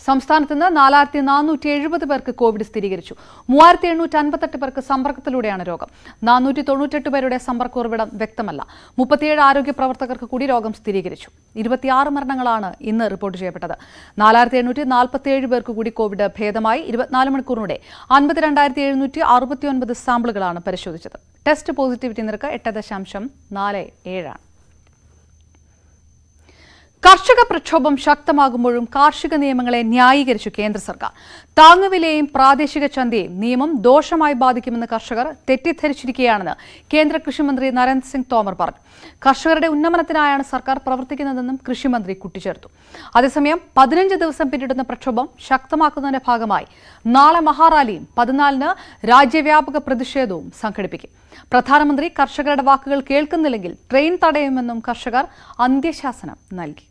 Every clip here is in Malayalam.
സംസ്ഥാനത്ത് നിന്ന് നാലായിരത്തി നാനൂറ്റി എഴുപത് പേർക്ക് കോവിഡ് സ്ഥിരീകരിച്ചു മൂവായിരത്തി എണ്ണൂറ്റി അൻപത്തെട്ട് പേർക്ക് സമ്പർക്കത്തിലൂടെയാണ് രോഗം നാനൂറ്റി തൊണ്ണൂറ്റെട്ട് പേരുടെ സമ്പർക്ക ഉറവിടം വ്യക്തമല്ല മുപ്പത്തിയേഴ് ആരോഗ്യ പ്രവർത്തകർക്ക് കൂടി രോഗം സ്ഥിരീകരിച്ചു ഇരുപത്തിയാറ് മരണങ്ങളാണ് ഇന്ന് റിപ്പോർട്ട് ചെയ്യപ്പെട്ടത് നാലായിരത്തി എണ്ണൂറ്റി നാൽപ്പത്തിയേഴ് പേർക്ക് കൂടി കോവിഡ് ഭേദമായി ഇരുപത്തിനാല് മണിക്കൂറിനിടെ അൻപത്തിരണ്ടായിരത്തി എഴുന്നൂറ്റി അറുപത്തിയൊൻപത് സാമ്പിളുകളാണ് പരിശോധിച്ചത് ടെസ്റ്റ് പോസിറ്റിവിറ്റി നിരക്ക് എട്ട് ദശാംശം നാല് ഏഴാണ് കർഷക പ്രക്ഷോഭം ശക്തമാകുമ്പോഴും കാർഷിക നിയമങ്ങളെ ന്യായീകരിച്ചു കേന്ദ്ര സർക്കാർ താങ്ങുവിലയും പ്രാദേശിക ചന്തയും നിയമം ദോഷമായി ബാധിക്കുമെന്ന് കർഷകർ തെറ്റിദ്ധരിച്ചിരിക്കുകയാണെന്ന് കേന്ദ്ര കൃഷിമന്ത്രി നരേന്ദ്ര സിംഗ് തോമർ പറഞ്ഞു കർഷകരുടെ ഉന്നമനത്തിനായാണ് സർക്കാർ പ്രവർത്തിക്കുന്നതെന്നും കൃഷിമന്ത്രി കൂട്ടിച്ചേർത്തു അതേസമയം പതിനഞ്ച് ദിവസം പിന്നിടുന്ന പ്രക്ഷോഭം ശക്തമാക്കുന്നതിന്റെ ഭാഗമായി നാളെ മഹാറാലിയും പതിനാലിന് രാജ്യവ്യാപക പ്രതിഷേധവും സംഘടിപ്പിക്കും പ്രധാനമന്ത്രി കർഷകരുടെ വാക്കുകൾ കേൾക്കുന്നില്ലെങ്കിൽ ട്രെയിൻ തടയുമെന്നും കർഷകർ അന്ത്യശാസനം നൽകി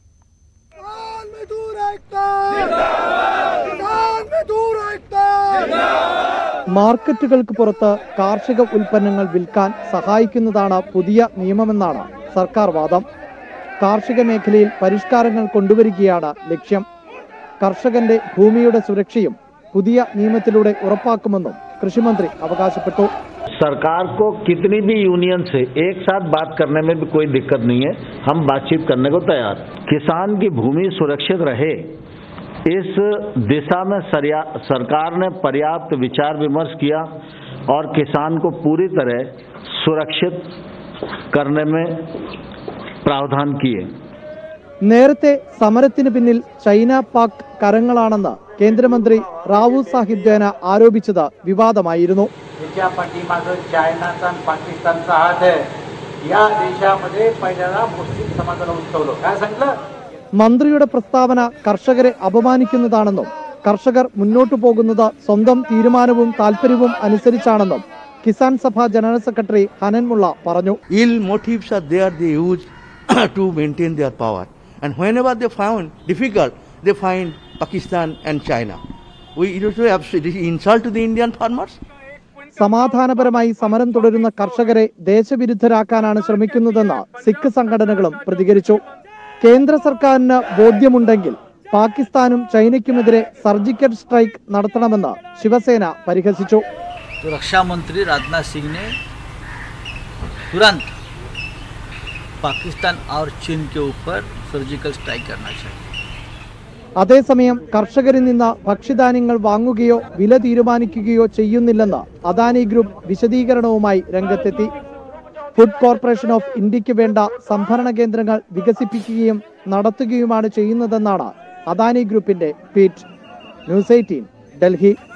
किसान मजदूर एकता किसान मजदूर एकता മാർക്കറ്റുകൾക്ക് പുറത്ത് കാർഷിക ഉൽപ്പന്നങ്ങൾ വിൽക്കാൻ സഹായിക്കുന്നതാണ് പുതിയ നിയമമെന്നാണ് സർക്കാർ വാദം കാർഷിക മേഖലയിൽ പരിഷ്കാരങ്ങൾ കൊണ്ടുവരികയാണ് ലക്ഷ്യം കർഷകന്റെ ഭൂമിയുടെ സുരക്ഷയും പുതിയ നിയമത്തിലൂടെ ഉറപ്പാക്കുമെന്നും കൃഷിമന്ത്രി അവകാശപ്പെട്ടു सरकार को कितनी भी यूनियन से एक साथ बात करने में भी कोई दिक्कत नहीं है हम बातचीत करने को तैयार किसान की भूमि सुरक्षित रहे इस दिशा में सरिया- सरकार ने पर्याप्त विचार विमर्श किया और किसान को पूरी तरह सुरक्षित करने में प्रावधान किए നേരത്തെ സമരത്തിന് പിന്നിൽ ചൈന പാക് കരങ്ങളാണെന്ന് കേന്ദ്രമന്ത്രി റാവു സാഹിബ് ജേന ആരോപിച്ചത് വിവാദമായിരുന്നു त्याच्या पाठीमागं चायनाचा आणि पाकिस्तानचा हात आहे या देशामध्ये पहिल्यांदा मुस्लिम समाजाला उचवलं काय सांगितलं മന്ത്രിയുടെ പ്രസ്താവന കർഷകരെ അപമാനിക്കുന്നതാണെന്നും കർഷകർ മുന്നോട്ടു പോകുന്നത് സ്വന്തം തീരുമാനവും താൽപര്യവും അനുസരിച്ചാണെന്നും കിസാൻ സഭ ജനറൽ സെക്രട്ടറി ഹനൻമുള്ള പറഞ്ഞു ill motives are there they use to maintain their power. And whenever they found difficult, they find Pakistan and China. We it is absolutely insult to the Indian farmers. സമാധാനപരമായി സമരം തുടരുന്ന കർഷകരെ ദേശവിരുദ്ധരാക്കാനാണ് ശ്രമിക്കുന്നതെന്ന് സിഖ് സംഘടനകളും പ്രതികരിച്ചു കേന്ദ്ര സർക്കാരിന് ബോധ്യമുണ്ടെങ്കിൽ പാകിസ്ഥാനും ചൈനയ്ക്കുമെതിരെ സർജിക്കൽ സ്ട്രൈക്ക് നടത്തണമെന്ന് ശിവസേന പരിഹസിച്ചു तो रक्षा मंत्री राजनाथ सिंह ने तुरंत पाकिस्तान और चीन के ऊपर सर्जिकल स्ट्राइक करना चाहिए അതേസമയം കർഷകരിൽ നിന്ന് ഭക്ഷ്യധാന്യങ്ങൾ വാങ്ങുകയോ വില തീരുമാനിക്കുകയോ ചെയ്യുന്നില്ലെന്ന് അദാനി ഗ്രൂപ്പ് വിശദീകരണവുമായി രംഗത്തെത്തി ഫുഡ് കോർപ്പറേഷൻ ഓഫ് ഇന്ത്യക്ക് വേണ്ട സംഭരണ കേന്ദ്രങ്ങൾ വികസിപ്പിക്കുകയും നടത്തുകയുമാണ് ചെയ്യുന്നതെന്നാണ് അദാനി ഗ്രൂപ്പിന്റെ ട്വീറ്റ് ന്യൂസ് എയ്റ്റീൻ ഡൽഹി